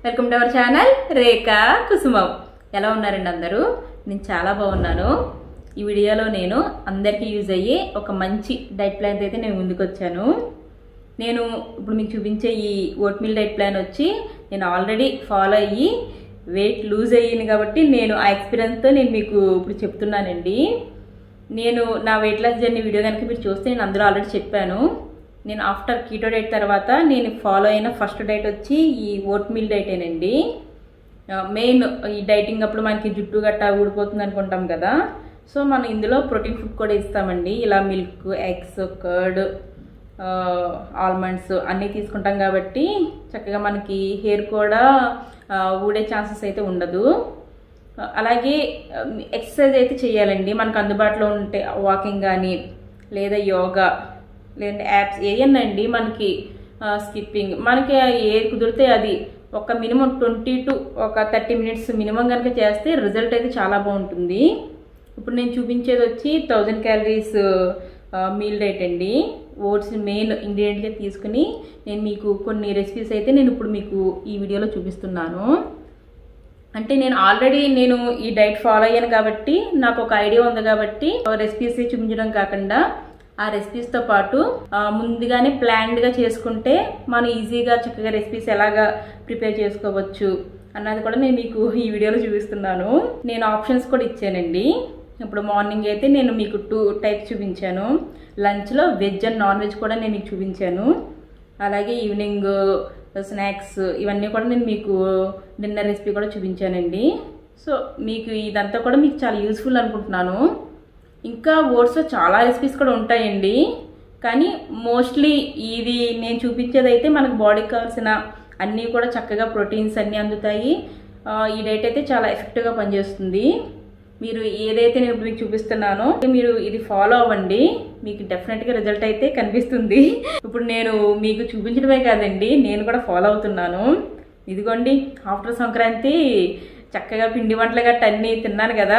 welcome to our channel Rekha Kusumam ఎలా ఉన్నారండి అందరూ నేను చాలా బాగున్నాను ఈ వీడియోలో నేను అందరికీ యూజ్ అయ్యే ఒక మంచి డైట్ ప్లాన్ అయితే నేను ముందుకు వచ్చాను నేను ఇప్పుడు మీకు చూపించే ఈ ఓట్ మీల్ డైట్ ప్లాన్ వచ్చి నేను ఆల్రెడీ ఫాలో అయ్యి వెయిట్ లూజ్ అయ్యింది కాబట్టి నేను ఆ ఎక్స్పీరియన్స్తో నేను మీకు ఇప్పుడు చెప్తున్నానండి నేను నా వెయిట్ లాస్ జర్నీ వీడియో కనుక మీరు చూస్తే నేను అందులో ఆల్రెడీ చెప్పాను నేను ఆఫ్టర్ కీటో డైట్ తర్వాత నేను ఫాలో అయిన ఫస్ట్ డైట్ వచ్చి ఈ ఓట్ మీల్ డైటేనండి మెయిన్ ఈ డైటింగ్ అప్పుడు మనకి జుట్టు గట్టా ఊడిపోతుంది అనుకుంటాం కదా సో మనం ఇందులో ప్రోటీన్ ఫుడ్ కూడా ఇస్తామండి ఇలా మిల్క్ ఎగ్స్ కర్డ్ ఆల్మండ్స్ అన్నీ తీసుకుంటాం కాబట్టి చక్కగా మనకి హెయిర్ కూడా ఆ, ఊడే ఛాన్సెస్ అయితే ఉండదు అలాగే ఎక్సర్సైజ్ అయితే చేయాలండి మనకు అందుబాటులో ఉంటే వాకింగ్ కానీ లేదా యోగా లేదంటే యాప్స్ ఏయన్నండి మనకి స్కిప్పింగ్ మనకి ఏది కుదిరితే అది ఒక మినిమం ట్వంటీ టు ఒక థర్టీ మినిట్స్ మినిమం కనుక చేస్తే రిజల్ట్ అయితే చాలా బాగుంటుంది ఇప్పుడు నేను చూపించేది వచ్చి థౌజండ్ క్యాలరీస్ మీల్ డైట్ అండి ఓట్స్ మెయిన్ ఇంగ్రీడియంట్గా తీసుకుని నేను మీకు కొన్ని రెసిపీస్ అయితే నేను ఇప్పుడు మీకు ఈ వీడియోలో చూపిస్తున్నాను అంటే నేను ఆల్రెడీ నేను ఈ డైట్ ఫాలో అయ్యాను కాబట్టి నాకు ఒక ఐడియా ఉంది కాబట్టి రెసిపీస్ చూపించడం కాకుండా ఆ రెసిపీస్తో పాటు ఆ, ముందుగానే ప్లాన్డ్గా చేసుకుంటే మనం ఈజీగా చక్కగా రెసిపీస్ ఎలాగా ప్రిపేర్ చేసుకోవచ్చు అన్నది కూడా నేను మీకు ఈ వీడియోలో చూపిస్తున్నాను నేను ఆప్షన్స్ కూడా ఇచ్చానండి ఇప్పుడు మార్నింగ్ అయితే నేను మీకు టూ టైప్స్ చూపించాను లంచ్లో వెజ్ అండ్ నాన్ వెజ్ కూడా నేను మీకు చూపించాను అలాగే ఈవినింగ్ స్నాక్స్ ఇవన్నీ కూడా నేను మీకు డిన్నర్ రెసిపీ కూడా చూపించానండి సో మీకు ఇదంతా కూడా మీకు చాలా యూస్ఫుల్ అనుకుంటున్నాను ఇంకా ఓట్స్లో చాలా రెసిపీస్ కూడా ఉంటాయండి కానీ మోస్ట్లీ ఇది నేను చూపించేది అయితే మనకు బాడీకి కావాల్సిన అన్నీ కూడా చక్కగా ప్రోటీన్స్ అన్నీ అందుతాయి ఆ, ఈ డైట్ అయితే చాలా ఎఫెక్టివ్గా పనిచేస్తుంది మీరు ఏదైతే నేను ఇప్పుడు మీకు చూపిస్తున్నానో మీరు ఇది ఫాలో అవ్వండి మీకు డెఫినెట్గా రిజల్ట్ అయితే కనిపిస్తుంది ఇప్పుడు నేను మీకు చూపించడమే కాదండి నేను కూడా ఫాలో అవుతున్నాను ఇదిగోండి ఆఫ్టర్ సంక్రాంతి చక్కగా పిండి వంటలు గట్ట అన్నీ తిన్నాను కదా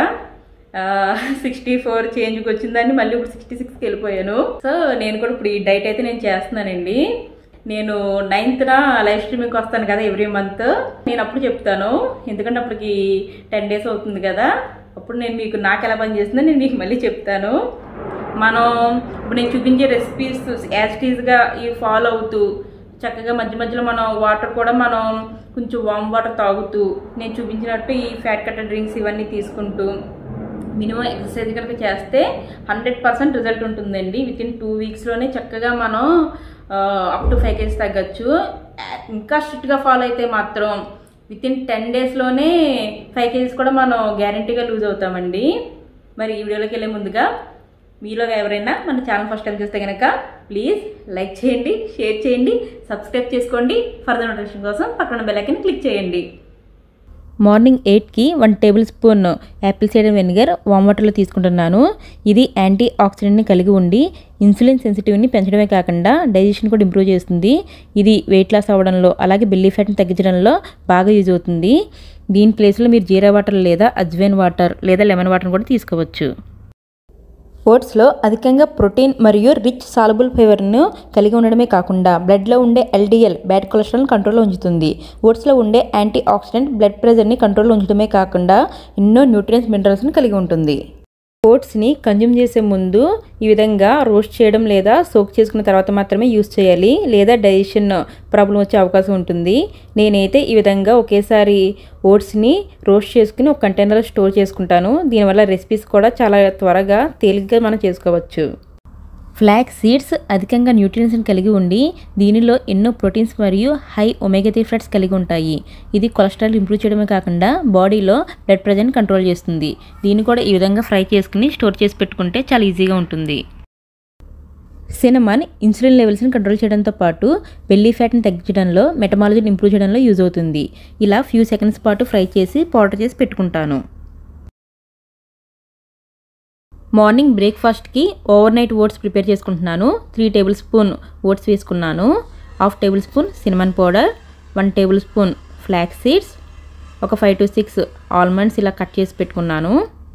సిక్స్టీ ఫోర్ చేంజ్కి వచ్చిందని మళ్ళీ ఇప్పుడు సిక్స్టీ సిక్స్కి వెళ్ళిపోయాను సో నేను కూడా ఇప్పుడు ఈ డైట్ అయితే నేను చేస్తున్నానండి నేను నైన్త్న లైవ్ స్ట్రీమింగ్కి వస్తాను కదా ఎవ్రీ మంత్ నేను అప్పుడు చెప్తాను ఎందుకంటే అప్పటికి టెన్ డేస్ అవుతుంది కదా అప్పుడు నేను మీకు నాకు ఎలా పని చేస్తుందో నేను మీకు మళ్ళీ చెప్తాను మనం ఇప్పుడు నేను చూపించే రెసిపీస్ యాజిటీస్గా ఇవి ఫాలో అవుతూ చక్కగా మధ్య మధ్యలో మనం వాటర్ కూడా మనం కొంచెం వామ్ వాటర్ తాగుతూ నేను చూపించినట్టు ఈ ఫ్యాట్ కట్టర్ డ్రింక్స్ ఇవన్నీ తీసుకుంటూ మినిమం ఎక్సర్సైజ్ కనుక చేస్తే హండ్రెడ్ పర్సెంట్ రిజల్ట్ ఉంటుందండి విత్ ఇన్ టూ వీక్స్లోనే చక్కగా మనం అప్ టు ఫైవ్ కేజీస్ తగ్గచ్చు ఇంకా స్ట్రిక్ట్గా ఫాలో అయితే మాత్రం విత్ ఇన్ టెన్ డేస్లోనే ఫైవ్ కేజీస్ కూడా మనం గ్యారంటీగా లూజ్ అవుతామండి మరి ఈ వీడియోలోకి వెళ్ళే ముందుగా మీలో ఎవరైనా మన ఛానల్ ఫస్ట్ టైం చూస్తే కనుక ప్లీజ్ లైక్ చేయండి షేర్ చేయండి సబ్స్క్రైబ్ చేసుకోండి ఫర్దర్ నోటిఫికేషన్ కోసం పక్కన బెల్ ఐకన్ క్లిక్ చేయండి మార్నింగ్ ఎయిట్కి one tablespoon apple cider vinegar warm వాటర్లో తీసుకుంటున్నాను ఇది యాంటీ ఆక్సిడెంట్ని కలిగి ఉండి ఇన్సులిన్ సెన్సిటివ్ని పెంచడమే కాకుండా డైజెషన్ కూడా ఇంప్రూవ్ చేస్తుంది ఇది వెయిట్ లాస్ అవ్వడంలో అలాగే బెల్లీ ఫ్యాట్ని తగ్గించడంలో బాగా యూజ్ అవుతుంది దీని ప్లేస్లో మీరు జీరా వాటర్ లేదా అజ్వైన్ వాటర్ లేదా లెమన్ వాటర్ని కూడా తీసుకోవచ్చు ఓట్స్లో అధికంగా ప్రోటీన్ మరియు రిచ్ సాలబుల్ ఫైబర్ను కలిగి ఉండడమే కాకుండా బ్లడ్లో ఉండే ఎల్డిఎల్ బ్యాడ్ కొలెస్ట్రాల్ కంట్రోల్లో ఉంచుతుంది ఓట్స్లో ఉండే యాంటీ ఆక్సిడెంట్ బ్లడ్ ప్రెషర్ని కంట్రోల్లో ఉంచడమే కాకుండా ఎన్నో న్యూట్రియన్స్ మినరల్స్ని కలిగి ఉంటుంది ఓట్స్ని కన్జ్యూమ్ చేసే ముందు ఈ విధంగా రోస్ట్ చేయడం లేదా సోక్ చేసుకున్న తర్వాత మాత్రమే యూస్ చేయాలి లేదా డైజెషన్ ప్రాబ్లం వచ్చే అవకాశం ఉంటుంది నేనైతే ఈ విధంగా ఒకేసారి ఓట్స్ని రోస్ట్ చేసుకుని ఒక కంటైనర్లో స్టోర్ చేసుకుంటాను దీనివల్ల రెసిపీస్ కూడా చాలా త్వరగా తేలిగ్గా మనం చేసుకోవచ్చు ఫ్లాక్ సీడ్స్ అధికంగా న్యూట్రియన్స్ని కలిగి ఉండి దీనిలో ఎన్నో ప్రోటీన్స్ మరియు హై ఒమేగా త్రీ ఫ్యాట్స్ కలిగి ఉంటాయి ఇది కొలెస్ట్రాల్ ఇంప్రూవ్ చేయడమే కాకుండా బాడీలో బ్లడ్ ప్రెషర్ని కంట్రోల్ చేస్తుంది దీన్ని కూడా ఈ విధంగా ఫ్రై చేసుకుని స్టోర్ చేసి పెట్టుకుంటే చాలా ఈజీగా ఉంటుంది సినమన్ ఇన్సులిన్ లెవెల్స్ని కంట్రోల్ చేయడంతో పాటు బెల్లీ ఫ్యాట్ని తగ్గించడంలో మెటమాలజీని ఇంప్రూవ్ చేయడంలో యూజ్ అవుతుంది ఇలా ఫ్యూ సెకండ్స్ పాటు ఫ్రై చేసి పౌడర్ చేసి పెట్టుకుంటాను మార్నింగ్ బ్రేక్ఫాస్ట్కి ఓవర్ నైట్ ఓట్స్ ప్రిపేర్ చేసుకుంటున్నాను త్రీ టేబుల్ స్పూన్ ఓట్స్ వేసుకున్నాను half tablespoon cinnamon powder one tablespoon flax seeds ఒక ఫైవ్ టు సిక్స్ ఆల్మండ్స్ ఇలా కట్ చేసి పెట్టుకున్నాను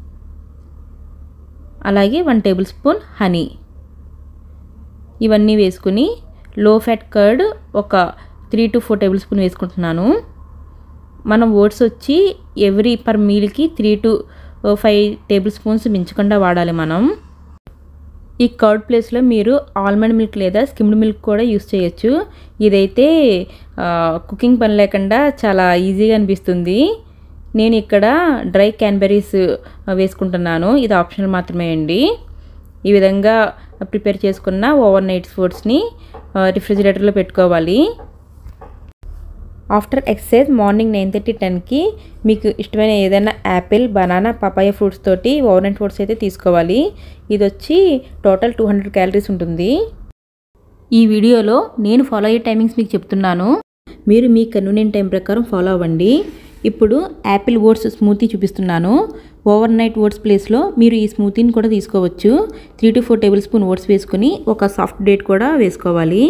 అలాగే వన్ టేబుల్ స్పూన్ హనీ ఇవన్నీ వేసుకుని లో ఫ్యాట్ కర్డ్ ఒక three to four tablespoon వేసుకుంటున్నాను మనం ఓట్స్ వచ్చి ఎవ్రీ పర్ మీల్కి three to five tablespoons మించకుండా వాడాలి మనం ఈ కర్డ్ ప్లేస్లో మీరు ఆల్మండ్ మిల్క్ లేదా స్కిమ్డ్ మిల్క్ కూడా యూస్ చేయొచ్చు ఇదైతే కుకింగ్ పని లేకుండా చాలా ఈజీగా అనిపిస్తుంది నేను ఇక్కడ డ్రై క్యాన్బెరీస్ వేసుకుంటున్నాను ఇది ఆప్షనల్ మాత్రమే అండి ఈ విధంగా ప్రిపేర్ చేసుకున్న ఓవర్ నైట్ ఫుడ్స్ని రిఫ్రిజిరేటర్లో పెట్టుకోవాలి after exercise morning nine thirty టెన్కి మీకు ఇష్టమైన ఏదైనా యాపిల్ బనానా పపాయ ఫ్రూట్స్ తోటి ఓవర్ నైట్ ఫ్రూట్స్ అయితే తీసుకోవాలి ఇది వచ్చి టోటల్ టూ హండ్రెడ్ క్యాలరీస్ ఉంటుంది ఈ వీడియోలో నేను ఫాలో అయ్యే టైమింగ్స్ మీకు చెప్తున్నాను మీరు మీ కన్వీనియంట్ టైం ప్రకారం ఫాలో అవ్వండి ఇప్పుడు యాపిల్ ఓట్స్ స్మూతీ చూపిస్తున్నాను ఓవర్ నైట్ ఓట్స్ ప్లేస్లో మీరు ఈ స్మూతీని కూడా తీసుకోవచ్చు three to four tablespoon oats వేసుకుని ఒక సాఫ్ట్ డేట్ కూడా వేసుకోవాలి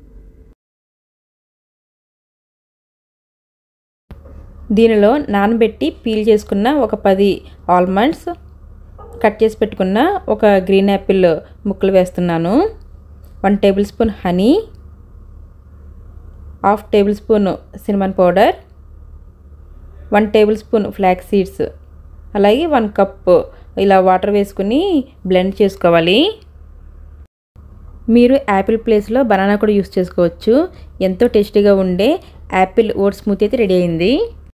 దీనిలో నానబెట్టి పీల్ చేసుకున్న ఒక పది ఆల్మండ్స్ కట్ చేసి పెట్టుకున్న ఒక గ్రీన్ యాపిల్ ముక్కలు వేస్తున్నాను one tablespoon honey half tablespoon cinnamon powder one tablespoon flax seeds అలాగే వన్ కప్ ఇలా వాటర్ వేసుకుని బ్లెండ్ చేసుకోవాలి మీరు యాపిల్ ప్లేస్లో బనానా కూడా యూస్ చేసుకోవచ్చు ఎంతో టేస్టీగా ఉండే యాపిల్ ఓట్స్ స్మూతీ అయితే రెడీ అయింది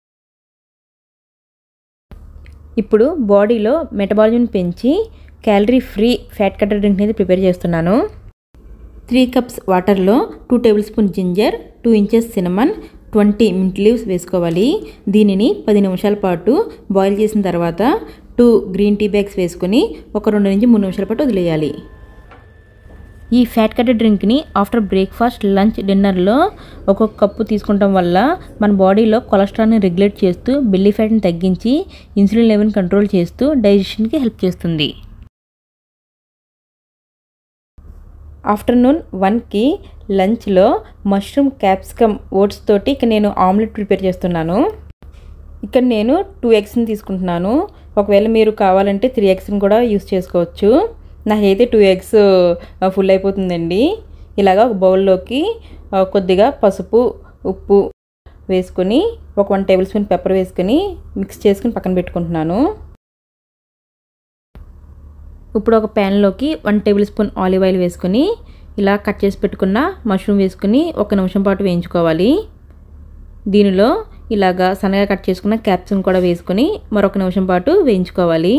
ఇప్పుడు బాడీలో మెటబాలిజం పెంచి calorie free fat cutter drink అనేది ప్రిపేర్ చేస్తున్నాను త్రీ కప్స్ వాటర్లో two tablespoon ginger two inches cinnamon twenty mint leaves వేసుకోవాలి దీనిని పది నిమిషాల పాటు బాయిల్ చేసిన తర్వాత టూ గ్రీన్ టీ బ్యాగ్స్ వేసుకొని ఒక రెండు నుంచి మూడు నిమిషాల పాటు వదిలేయాలి ఈ ఫ్యాట్ కట్టర్ డ్రింక్ని ఆఫ్టర్ బ్రేక్ఫాస్ట్ లంచ్ డిన్నర్లో ఒక్కొక్క కప్పు తీసుకుంటాం వల్ల మన బాడీలో కొలెస్ట్రాల్ని రెగ్యులేట్ చేస్తూ బెల్లీ ఫ్యాట్ని తగ్గించి ఇన్సులిన్ లెవెల్ని కంట్రోల్ చేస్తూ డైజెషన్కి హెల్ప్ చేస్తుంది ఆఫ్టర్నూన్ వన్కి లంచ్లో మష్రూమ్ క్యాప్సికమ్ ఓట్స్ తోటి ఇక నేను ఆమ్లెట్ ప్రిపేర్ చేస్తున్నాను ఇక్కడ నేను టూ ఎగ్స్ని తీసుకుంటున్నాను ఒకవేళ మీరు కావాలంటే త్రీ ఎగ్స్ని కూడా యూస్ చేసుకోవచ్చు నాకైతే టూ ఎగ్స్ ఫుల్ అయిపోతుందండి ఇలాగా ఒక బౌల్లోకి కొద్దిగా పసుపు ఉప్పు వేసుకొని ఒక వన్ టేబుల్ స్పూన్ పెప్పర్ వేసుకొని మిక్స్ చేసుకుని పక్కన పెట్టుకుంటున్నాను ఇప్పుడు ఒక ప్యాన్లోకి one tablespoon olive oil వేసుకొని ఇలా కట్ చేసి పెట్టుకున్న మష్రూమ్ వేసుకుని ఒక నిమిషం పాటు వేయించుకోవాలి దీనిలో ఇలాగా సన్నగా కట్ చేసుకున్న క్యాప్సికమ్ కూడా వేసుకొని మరొక నిమిషం పాటు వేయించుకోవాలి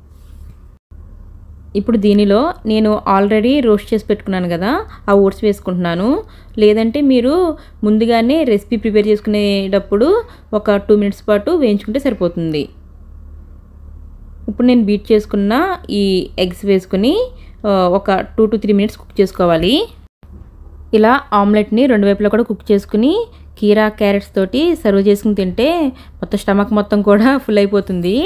ఇప్పుడు దీనిలో నేను ఆల్రెడీ రోస్ట్ చేసి పెట్టుకున్నాను కదా ఆ ఓట్స్ వేసుకుంటున్నాను లేదంటే మీరు ముందుగానే రెసిపీ ప్రిపేర్ చేసుకునేటప్పుడు ఒక టూ మినిట్స్ పాటు వేయించుకుంటే సరిపోతుంది ఇప్పుడు నేను బీట్ చేసుకున్న ఈ ఎగ్స్ వేసుకుని ఒక two to three minutes cook చేసుకోవాలి ఇలా ఆమ్లెట్ని రెండు వైపులా కూడా కుక్ చేసుకుని కీరా క్యారెట్స్ తోటి సర్వ్ చేసుకుని తింటే మొత్తం స్టమక్ మొత్తం కూడా ఫుల్ అయిపోతుంది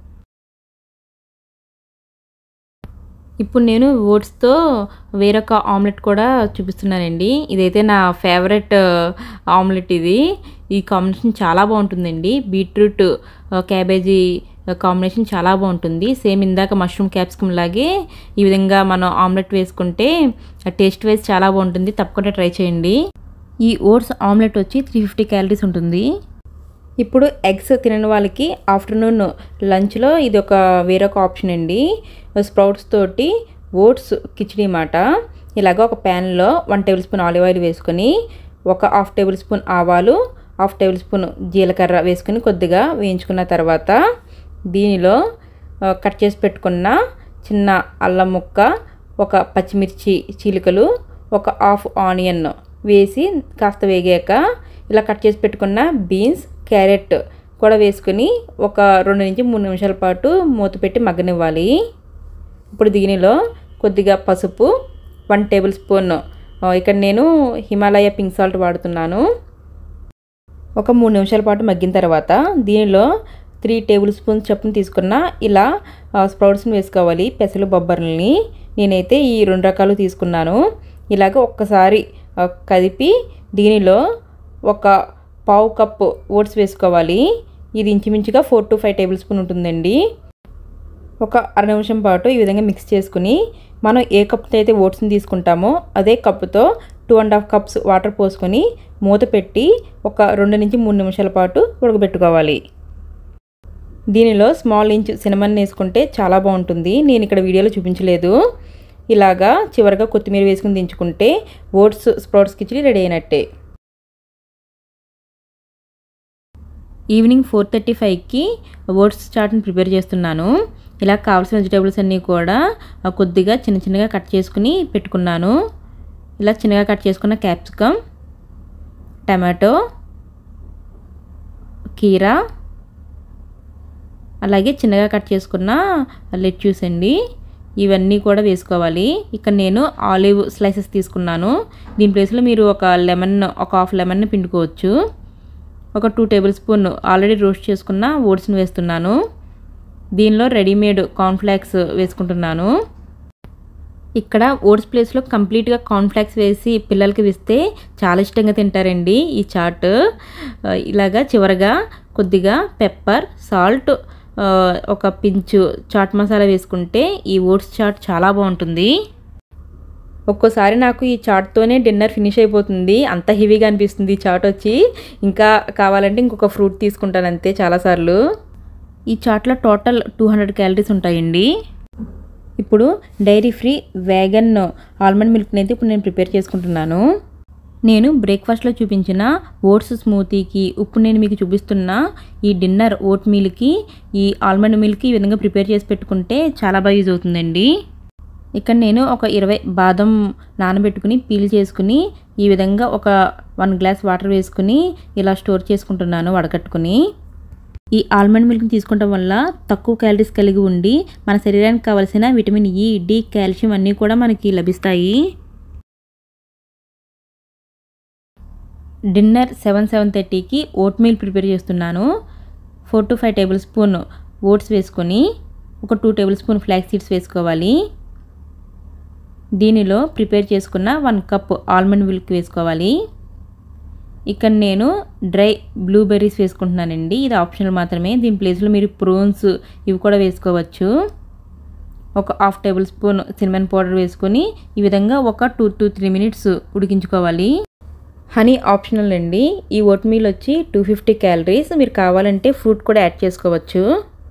ఇప్పుడు నేను ఓట్స్తో వేరొక ఆమ్లెట్ కూడా చూపిస్తున్నానండి ఇదైతే నా ఫేవరెట్ ఆమ్లెట్ ఇది ఈ కాంబినేషన్ చాలా బాగుంటుందండి బీట్రూట్ క్యాబేజీ కాంబినేషన్ చాలా బాగుంటుంది సేమ్ ఇందాక మష్రూమ్ క్యాప్సికమ్ లాగే ఈ విధంగా మనం ఆమ్లెట్ వేసుకుంటే టేస్ట్ వైజ్ చాలా బాగుంటుంది తప్పకుండా ట్రై చేయండి ఈ ఓట్స్ ఆమ్లెట్ వచ్చి త్రీ ఫిఫ్టీ క్యాలరీస్ ఉంటుంది ఇప్పుడు ఎగ్స్ తినని వాళ్ళకి ఆఫ్టర్నూన్ లంచ్లో ఇది ఒక వేరొక ఆప్షన్ అండి స్ప్రౌట్స్ తోటి ఓట్స్ కిచిడి మాట ఇలాగ ఒక ప్యాన్లో one tablespoon olive oil వేసుకొని ఒక హాఫ్ టేబుల్ స్పూన్ ఆవాలు హాఫ్ టేబుల్ స్పూన్ జీలకర్ర వేసుకొని కొద్దిగా వేయించుకున్న తర్వాత దీనిలో కట్ చేసి పెట్టుకున్న చిన్న అల్లం ముక్క ఒక పచ్చిమిర్చి చీలికలు ఒక హాఫ్ ఆనియన్ వేసి కాస్త వేగాక ఇలా కట్ చేసి పెట్టుకున్న బీన్స్ క్యారెట్ కూడా వేసుకుని ఒక రెండు నుంచి మూడు నిమిషాల పాటు మూత పెట్టి మగ్గనివ్వాలి ఇప్పుడు దీనిలో కొద్దిగా పసుపు వన్ టేబుల్ స్పూన్ ఇక్కడ నేను హిమాలయ పింక్ సాల్ట్ వాడుతున్నాను ఒక మూడు నిమిషాల పాటు మగ్గిన తర్వాత దీనిలో త్రీ టేబుల్ స్పూన్స్ చొప్పున తీసుకున్న ఇలా స్ప్రౌట్స్ని వేసుకోవాలి పెసలు బొబ్బర్లని నేనైతే ఈ రెండు రకాలు తీసుకున్నాను ఇలాగ ఒక్కసారి కదిపి దీనిలో ఒక పావు కప్పు ఓట్స్ వేసుకోవాలి ఇది ఇంచుమించుగా four to five tablespoon ఉంటుందండి ఒక అర నిమిషం పాటు ఈ విధంగా మిక్స్ చేసుకుని మనం ఏ కప్పుతో అయితే ఓట్స్ని తీసుకుంటామో అదే కప్పుతో two and half cups water పోసుకొని మూత పెట్టి ఒక రెండు నుంచి మూడు నిమిషాల పాటు ఉడకబెట్టుకోవాలి దీనిలో స్మాల్ ఇంచ్ సినమన్ వేసుకుంటే చాలా బాగుంటుంది నేను ఇక్కడ వీడియోలో చూపించలేదు ఇలాగా చివరిగా కొత్తిమీర వేసుకుని దించుకుంటే ఓట్స్ స్ప్రౌట్స్ కిచిడి రెడీ అయినట్టే ఈవినింగ్ ఫోర్ థర్టీ ఫైవ్కి ఓట్స్ చాట్ని ప్రిపేర్ చేస్తున్నాను ఇలా కావాల్సిన వెజిటేబుల్స్ అన్నీ కూడా కొద్దిగా చిన్న చిన్నగా కట్ చేసుకుని పెట్టుకున్నాను ఇలా చిన్నగా కట్ చేసుకున్న క్యాప్సికమ్ టమాటో కీరా అలాగే చిన్నగా కట్ చేసుకున్న లెట్యూస్ అండి ఇవన్నీ కూడా వేసుకోవాలి ఇక్కడ నేను ఆలివ్ స్లైసెస్ తీసుకున్నాను దీని ప్లేస్లో మీరు ఒక లెమన్ ఒక హాఫ్ లెమన్ని పిండుకోవచ్చు ఒక two tablespoon already roast చేసుకున్న ఓట్స్ని వేస్తున్నాను దీనిలో రెడీమేడ్ కార్న్ఫ్లాక్స్ వేసుకుంటున్నాను ఇక్కడ ఓట్స్ ప్లేస్లో కంప్లీట్గా కార్న్ఫ్లాక్స్ వేసి పిల్లలకి ఇస్తే చాలా ఇష్టంగా తింటారండి ఈ చాట్ ఇలాగా చివరగా కొద్దిగా పెప్పర్ సాల్ట్ ఒక పించు చాట్ మసాలా వేసుకుంటే ఈ ఓట్స్ చాట్ చాలా బాగుంటుంది ఒక్కోసారి నాకు ఈ చాట్తోనే డిన్నర్ ఫినిష్ అయిపోతుంది అంత హెవీగా అనిపిస్తుంది ఈ చాట్ వచ్చి ఇంకా కావాలంటే ఇంకొక ఫ్రూట్ తీసుకుంటాను అంతే చాలాసార్లు ఈ చాట్లో టోటల్ టూ హండ్రెడ్ క్యాలరీస్ ఉంటాయండి ఇప్పుడు డైరీ ఫ్రీ వ్యాగన్ ఆల్మండ్ మిల్క్ని అయితే ఇప్పుడు నేను ప్రిపేర్ చేసుకుంటున్నాను నేను బ్రేక్ఫాస్ట్లో చూపించిన ఓట్స్ స్మూతీకి ఇప్పుడు నేను మీకు చూపిస్తున్న ఈ డిన్నర్ ఓట్ మీల్కి ఈ ఆల్మండ్ మిల్క్ ఈ విధంగా ప్రిపేర్ చేసి పెట్టుకుంటే చాలా బాగా యూజ్ అవుతుందండి ఇక్కడ నేను ఒక ఇరవై బాదం నానబెట్టుకుని పీల్ చేసుకుని ఈ విధంగా ఒక వన్ గ్లాస్ వాటర్ వేసుకుని ఇలా స్టోర్ చేసుకుంటున్నాను వడకట్టుకుని ఈ ఆల్మండ్ మిల్క్ని తీసుకోవడం వల్ల తక్కువ క్యాలరీస్ కలిగి ఉండి మన శరీరానికి కావలసిన విటమిన్ ఈ డి కాల్షియం అన్నీ కూడా మనకి లభిస్తాయి డిన్నర్ సెవెన్ సెవెన్ థర్టీకి ఓట్ మీల్ ప్రిపేర్ చేస్తున్నాను four to five tablespoon oats వేసుకొని ఒక two tablespoon flax seeds వేసుకోవాలి దీనిలో ప్రిపేర్ చేసుకున్న వన్ కప్ ఆల్మండ్ మిల్క్ వేసుకోవాలి ఇక్కడ నేను డ్రై బ్లూబెర్రీస్ వేసుకుంటున్నానండి ఇది ఆప్షనల్ మాత్రమే దీని ప్లేస్లో మీరు ప్రోన్స్ ఇవి కూడా వేసుకోవచ్చు ఒక half tablespoon cinnamon powder వేసుకొని ఈ విధంగా ఒక టూ టు త్రీ మినిట్స్ ఉడికించుకోవాలి హనీ ఆప్షనల్ అండి ఈ ఓట్ మీల్ వచ్చి టూ ఫిఫ్టీ క్యాలరీస్ మీరు కావాలంటే ఫ్రూట్ కూడా యాడ్ చేసుకోవచ్చు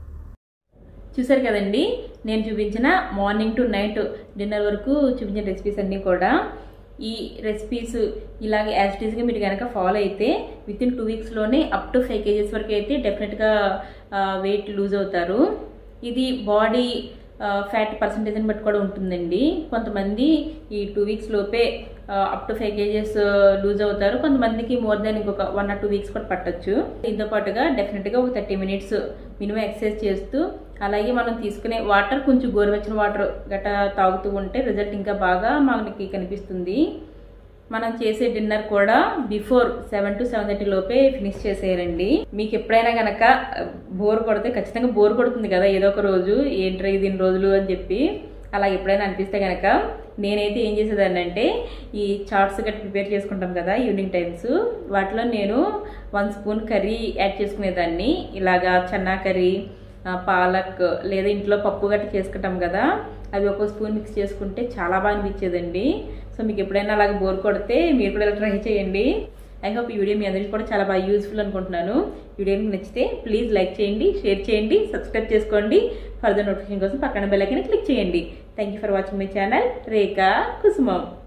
చూసారు కదండి నేను చూపించిన మార్నింగ్ టు నైట్ డిన్నర్ వరకు చూపించిన రెసిపీస్ అన్నీ కూడా ఈ రెసిపీస్ ఇలాగే యాజ్ ఇట్ ఈస్గా మీరు కనుక ఫాలో అయితే విత్ ఇన్ టూ వీక్స్లోనే అప్ టు ఫైవ్ కేజెస్ వరకు అయితే డెఫినెట్గా వెయిట్ లూజ్ అవుతారు ఇది బాడీ ఫ్యాట్ పర్సంటేజ్ని బట్టి కూడా ఉంటుందండి కొంతమంది ఈ టూ వీక్స్ లోపే up to five KGs lose అవుతారు కొంతమందికి మోర్ దాన్ ఇంకొక వన్ ఆర్ టూ వీక్స్ కూడా పట్టొచ్చు దీంతో పాటుగా డెఫినెట్గా ఒక థర్టీ మినిట్స్ మినిమం ఎక్సర్సైజ్ చేస్తూ అలాగే మనం తీసుకునే వాటర్ కొంచెం గోరువెచ్చని వాటర్ గట్రా తాగుతూ ఉంటే రిజల్ట్ ఇంకా బాగా మనకి కనిపిస్తుంది మనం చేసే డిన్నర్ కూడా before seven to seven thirty లోపే ఫినిష్ చేసేయాలండి మీకు ఎప్పుడైనా కనుక బోర్ కొడితే ఖచ్చితంగా బోర్ కొడుతుంది కదా ఏదో ఒక రోజు ఏంట్రా ఇది ఇన్ని రోజులు అని చెప్పి అలా ఎప్పుడైనా అనిపిస్తే కనుక నేనైతే ఏం చేసేదాన్ని అంటే ఈ చాట్స్ గట్టి ప్రిపేర్ చేసుకుంటాం కదా ఈవినింగ్ టైమ్స్ వాటిలో నేను వన్ స్పూన్ కర్రీ యాడ్ చేసుకునేదాన్ని ఇలాగా చన్నా కర్రీ పాలక్ లేదా ఇంట్లో పప్పు గట్టి చేసుకుంటాం కదా అవి ఒక స్పూన్ మిక్స్ చేసుకుంటే చాలా బాగా అనిపించేదండి సో మీకు ఎప్పుడైనా అలాగ బోర్ కొడితే మీరు కూడా ఇలా ట్రై చేయండి ఐ హోప్ ఈ వీడియో మీ అందరికీ కూడా చాలా బాగా యూస్ఫుల్ అనుకుంటున్నాను వీడియో మీకు నచ్చితే ప్లీజ్ లైక్ చేయండి షేర్ చేయండి సబ్స్క్రైబ్ చేసుకోండి ఫర్దర్ నోటిఫికేషన్ కోసం పక్కన బెల్ ఐకాన్ క్లిక్ చేయండి thank you for watching my channel Rekha కుసుమం